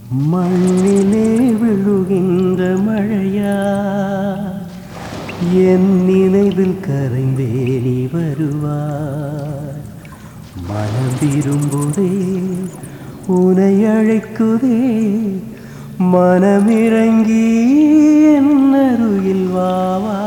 மண்ணிலே விழுகின்ற மழையா என் நினைவில் கரைந்தே நீ வருவாய் மனம் விரும்புதே உனை அழைக்குதே மனமிறங்கி என் அருகில் வாவா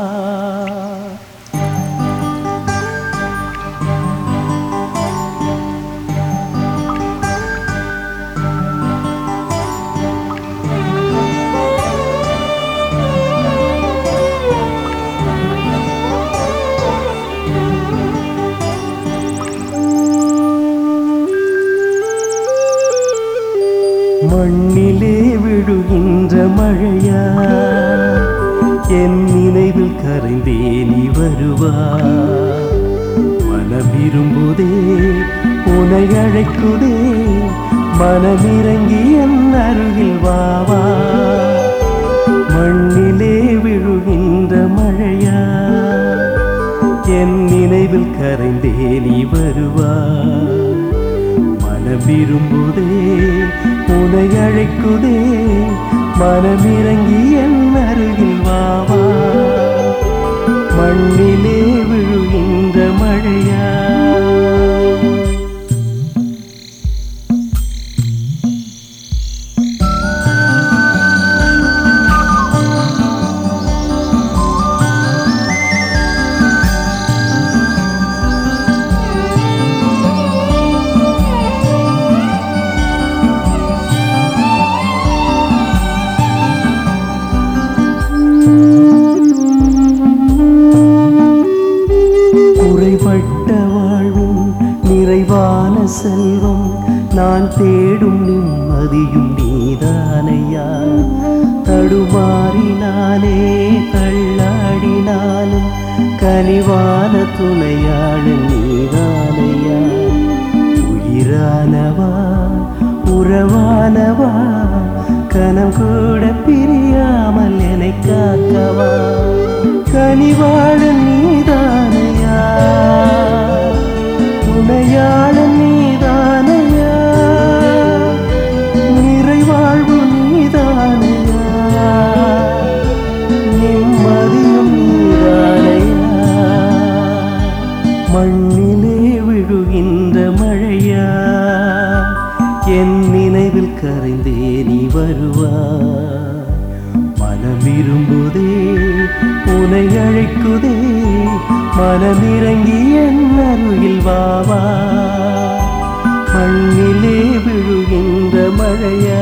மண்ணிலே விழுகின்ற மழையா என் நினைவில் கரைந்தே நீ வருவா மனம் விரும்புதே உனை அழைக்குதே மனமிறங்கி என் அருகில் வாவா மண்ணிலே விழுகின்ற மழையா என் நினைவில் கரைந்தே நீ வருவா மனம் விரும்புதே உனை அழைக்குதே மனமிறங்கி என் அருகில் வாவா மண்ணிலே விழுகின்ற மழையா குறைபட்ட வாழ்வும் நிறைவான செல்வம் நான் தேடும் நிம்மதியும் நீதானையா தடுமாறினாலே தள்ளாடினாலும் கனிவான துணையாளன் நீதானையா உயிரானவா உறவானவா கனம் கூட பிரியாமல் என்னை காக்கவா கனிவாளன் நீதானையா துணையாளன் நீதானையா நிறைவாழ்வு நீதானையா நிம்மதியும் நீதானையா மண்ணிலே விழுகின்ற மழையா என் நினைவில் கரைந்தே நீ வருவா மனம் விரும்புதே உனை அழைக்குதே மனமிறங்கி என் அருகில் வாவா மண்ணிலே விழுகின்ற மழையா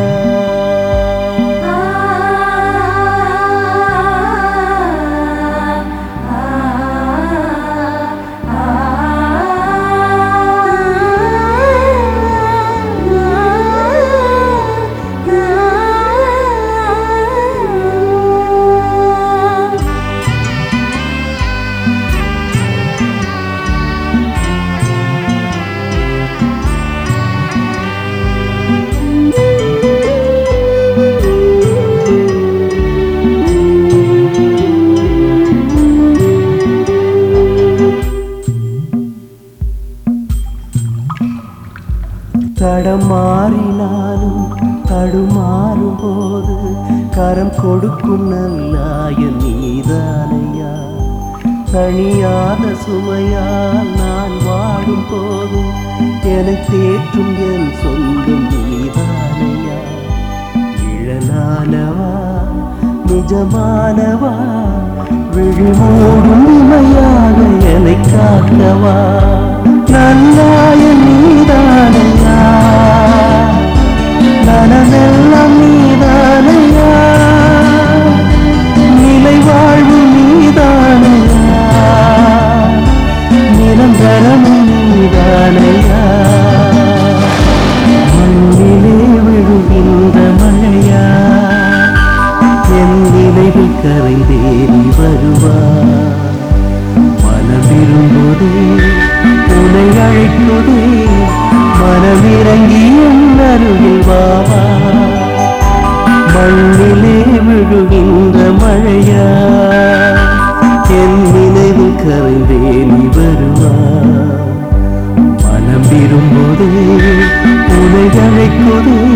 தடமாறினாலும் தடுமாறும் போது கரம் கொடுக்கும் நல்லாய நீதானையா தனியாத சுமையால் நான் வாடும் போதும் என தேற்றும் என் சொந்தம் நீதானையா நிழலானவா நிஜமானவா விழிமூடும் இமையாக என்னை காக்கவா நல்லாய நீதானையா நனமெல்லாம் நீதானையா நிலை வாழ்வு நீதானையா நிரந்தரமும் நீதானையா மண்ணிலே விழுகின்ற மழையா என் நினைவில் கரைந்தே நீ வருவா மனம் விரும்புதே உனை அழைக்குதே மனமிறங்கி என் அருகில் வாவா மண்ணிலே விழுகின்ற மழையா என் நினைவில் கரைந்தே நீ வருவா மனம் விரும்புதே உனை அழைக்குதே